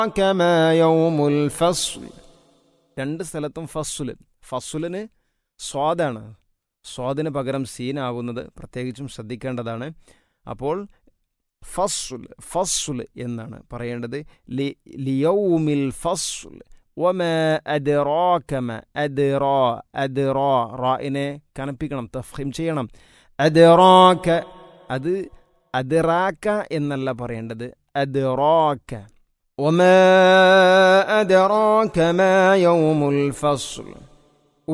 كما يوم الفصل രണ്ട് സ്ഥലത്തും ഫസ്സുല് ഫസ്സുലിന് സ്വാദാണ് സ്വാദിന് പകരം സീനാവുന്നത് പ്രത്യേകിച്ചും ശ്രദ്ധിക്കേണ്ടതാണ് അപ്പോൾ ഫസ്സുൽ ഫസ്സുൽ എന്നാണ് പറയേണ്ടത് ലി ലിയൗമിൽ ഫസ്സുൽ ഒമ അദ്റാകമ അദ്റാ അദ്റാ റായിനെ കനപ്പിക്കണം തഫ്ഹിം ചെയ്യണം അദ്റാക അത് അദ്റാക എന്നല്ല പറയേണ്ടത് അദ്റാക وما أدراك ما يوم الفصل